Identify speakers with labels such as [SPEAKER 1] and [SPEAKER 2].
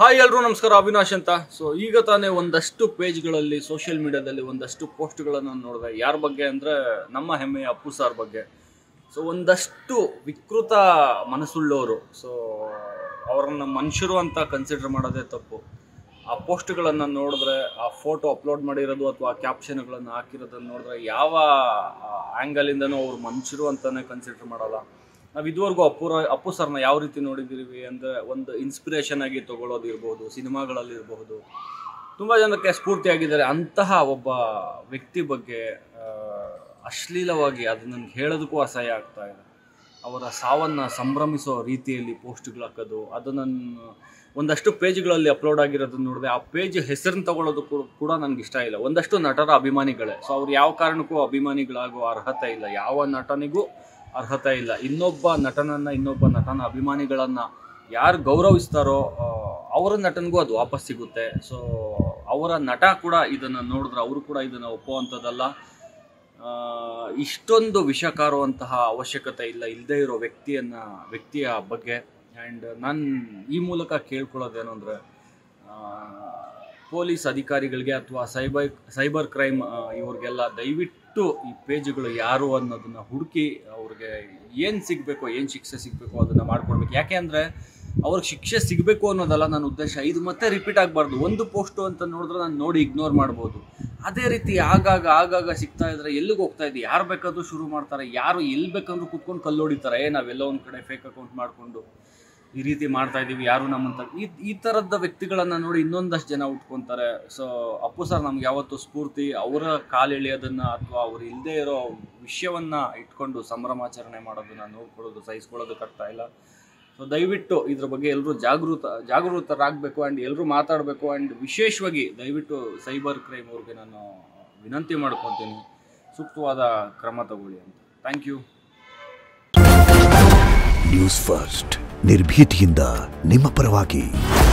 [SPEAKER 1] hi ಎಲ್ರು ನಮಸ್ಕಾರ ಅವಿನಾಶ್ ಅಂತ ಸೊ ಈಗ ತಾನೇ ಒಂದಷ್ಟು ಪೇಜ್ಗಳಲ್ಲಿ ಸೋಷಿಯಲ್ ಮೀಡಿಯಾದಲ್ಲಿ ಒಂದಷ್ಟು ಪೋಸ್ಟ್ಗಳನ್ನು ನೋಡಿದೆ ಯಾರ ಬಗ್ಗೆ ಅಂದರೆ ನಮ್ಮ ಹೆಮ್ಮೆಯ ಅಪ್ಪು ಸಾರ್ ಬಗ್ಗೆ ಸೊ ಒಂದಷ್ಟು ವಿಕೃತ ಮನಸ್ಸುಳ್ಳವರು ಸೊ ಅವರನ್ನು ಮನುಷ್ಯರು ಅಂತ ಕನ್ಸಿಡರ್ ಮಾಡೋದೇ ತಪ್ಪು ಆ ಪೋಸ್ಟ್ಗಳನ್ನು ನೋಡಿದ್ರೆ ಆ ಫೋಟೋ ಅಪ್ಲೋಡ್ ಮಾಡಿರೋದು ಅಥವಾ ಆ ಕ್ಯಾಪ್ಷನ್ಗಳನ್ನು ಹಾಕಿರೋದನ್ನು ನೋಡಿದ್ರೆ ಯಾವ ಆ್ಯಂಗಲಿಂದನೂ ಅವ್ರು ಮನುಷ್ಯರು ಅಂತಲೇ ಕನ್ಸಿಡರ್ ಮಾಡಲ್ಲ ನಾವು ಇದುವರೆಗೂ ಅಪ್ಪುರ ಅಪ್ಪು ಸರ್ನ ಯಾವ ರೀತಿ ನೋಡಿದ್ದೀವಿ ಅಂದರೆ ಒಂದು ಇನ್ಸ್ಪಿರೇಷನ್ ಆಗಿ ತಗೊಳ್ಳೋದು ಇರ್ಬೋದು ಸಿನಿಮಾಗಳಲ್ಲಿ ಇರಬಹುದು ತುಂಬ ಜನಕ್ಕೆ ಸ್ಫೂರ್ತಿಯಾಗಿದ್ದಾರೆ ಅಂತಹ ಒಬ್ಬ ವ್ಯಕ್ತಿ ಬಗ್ಗೆ ಆ, ಅಶ್ಲೀಲವಾಗಿ ಅದು ನನಗೆ ಹೇಳೋದಕ್ಕೂ ಅಸಹ್ಯ ಆಗ್ತಾ ಇದೆ ಅವರ ಸಾವನ್ನು ಸಂಭ್ರಮಿಸೋ ರೀತಿಯಲ್ಲಿ ಪೋಸ್ಟ್ಗಳು ಹಾಕೋದು ಅದು ನನ್ನ ಒಂದಷ್ಟು ಪೇಜ್ಗಳಲ್ಲಿ ಅಪ್ಲೋಡ್ ಆಗಿರೋದನ್ನ ನೋಡಿದೆ ಆ ಪೇಜ್ ಹೆಸರನ್ನ ತಗೊಳ್ಳೋದು ಕೂಡ- ಕೂಡ ನನಗೆ ಇಷ್ಟ ಇಲ್ಲ ಒಂದಷ್ಟು ನಟರ ಅಭಿಮಾನಿಗಳೇ ಸೊ ಅವ್ರು ಯಾವ ಕಾರಣಕ್ಕೂ ಅಭಿಮಾನಿಗಳಾಗೋ ಅರ್ಹತೆ ಇಲ್ಲ ಯಾವ ನಟನಿಗೂ ಅರ್ಹತೆ ಇಲ್ಲ ಇನ್ನೊಬ್ಬ ನಟನನ್ನ ಇನ್ನೊಬ್ಬ ನಟನ ಅಭಿಮಾನಿಗಳನ್ನ ಯಾರು ಗೌರವಿಸ್ತಾರೋ ಆ, ಅವರ ನಟನಿಗೂ ಅದು ವಾಪಸ್ ಸಿಗುತ್ತೆ ಸೊ ಅವರ ನಟ ಕೂಡ ಇದನ್ನ ನೋಡಿದ್ರೆ ಅವರು ಕೂಡ ಇದನ್ನ ಒಪ್ಪುವಂಥದ್ದಲ್ಲ ಆ, ಇಷ್ಟೊಂದು ವಿಷ ಕಾರುವಂತಹ ಅವಶ್ಯಕತೆ ಇಲ್ಲ ಇಲ್ಲದೆ ಇರೋ ವ್ಯಕ್ತಿಯನ್ನ ವ್ಯಕ್ತಿಯ ಬಗ್ಗೆ ಆ್ಯಂಡ್ ನಾನು ಈ ಮೂಲಕ ಕೇಳ್ಕೊಳ್ಳೋದೇನು ಅಂದರೆ ಪೊಲೀಸ್ ಅಧಿಕಾರಿಗಳಿಗೆ ಅಥವಾ ಸೈಬರ್ ಸೈಬರ್ ಕ್ರೈಮ್ ಇವ್ರಿಗೆಲ್ಲ ದಯವಿಟ್ಟು ಈ ಪೇಜ್ಗಳು ಯಾರು ಅನ್ನೋದನ್ನ ಹುಡುಕಿ ಅವ್ರಿಗೆ ಏನು ಸಿಗಬೇಕು ಏನು ಶಿಕ್ಷೆ ಸಿಗಬೇಕು ಅದನ್ನು ಮಾಡ್ಕೊಡ್ಬೇಕು ಯಾಕೆ ಅಂದರೆ ಅವ್ರಿಗೆ ಶಿಕ್ಷೆ ಸಿಗಬೇಕು ಅನ್ನೋದಲ್ಲ ನನ್ನ ಉದ್ದೇಶ ಇದು ಮತ್ತೆ ರಿಪೀಟ್ ಆಗಬಾರ್ದು ಒಂದು ಪೋಸ್ಟು ಅಂತ ನೋಡಿದ್ರೆ ನಾನು ನೋಡಿ ಇಗ್ನೋರ್ ಮಾಡ್ಬೋದು ಅದೇ ರೀತಿ ಆಗಾಗ ಆಗಾಗ ಸಿಗ್ತಾ ಇದ್ರೆ ಎಲ್ಲಿಗೆ ಹೋಗ್ತಾ ಇದೆ ಯಾರು ಬೇಕಾದ್ರೂ ಶುರು ಮಾಡ್ತಾರೆ ಯಾರು ಎಲ್ಲಿ ಬೇಕಂದ್ರೂ ಕುತ್ಕೊಂಡು ಕಲ್ಲು ಹೊಡಿತಾರೆ ಏ ನಾವೆಲ್ಲ ಒಂದು ಕಡೆ ಫೇಕ್ ಅಕೌಂಟ್ ಮಾಡಿಕೊಂಡು ಈ ರೀತಿ ಮಾಡ್ತಾ ಇದ್ದೀವಿ ಯಾರು ನಮ್ಮಂತ ಈ ಈ ಥರದ ವ್ಯಕ್ತಿಗಳನ್ನು ನೋಡಿ ಇನ್ನೊಂದಷ್ಟು ಜನ ಉಟ್ಕೊತಾರೆ ಸೊ ಅಪ್ಪು ಸರ್ ನಮ್ಗೆ ಯಾವತ್ತು ಸ್ಫೂರ್ತಿ ಅವರ ಕಾಲು ಎಳೆಯೋದನ್ನು ಅಥವಾ ಅವ್ರು ಇಲ್ಲದೆ ಇರೋ ವಿಷಯವನ್ನು ಇಟ್ಕೊಂಡು ಸಂಭ್ರಮಾಚರಣೆ ಮಾಡೋದನ್ನ ನೋಡ್ಕೊಳ್ಳೋದು ಸಹಿಸ್ಕೊಳ್ಳೋದಕ್ಕಾಗ್ತಾ ಇಲ್ಲ ಸೊ ದಯವಿಟ್ಟು ಇದ್ರ ಬಗ್ಗೆ ಎಲ್ಲರೂ ಜಾಗೃತ ಜಾಗೃತರಾಗಬೇಕು ಆ್ಯಂಡ್ ಎಲ್ಲರೂ ಮಾತಾಡಬೇಕು ಆ್ಯಂಡ್ ವಿಶೇಷವಾಗಿ ದಯವಿಟ್ಟು ಸೈಬರ್ ಕ್ರೈಮ್ ಅವ್ರಿಗೆ ನಾನು ವಿನಂತಿ ಮಾಡ್ಕೊತೀನಿ ಸೂಕ್ತವಾದ ಕ್ರಮ ತಗೊಳ್ಳಿ ಅಂತ ಥ್ಯಾಂಕ್ ಯು
[SPEAKER 2] ನ್ಯೂಸ್ ಫಸ್ಟ್ ನಿರ್ಭೀತಿಯಿಂದ ನಿಮ್ಮ ಪರವಾಗಿ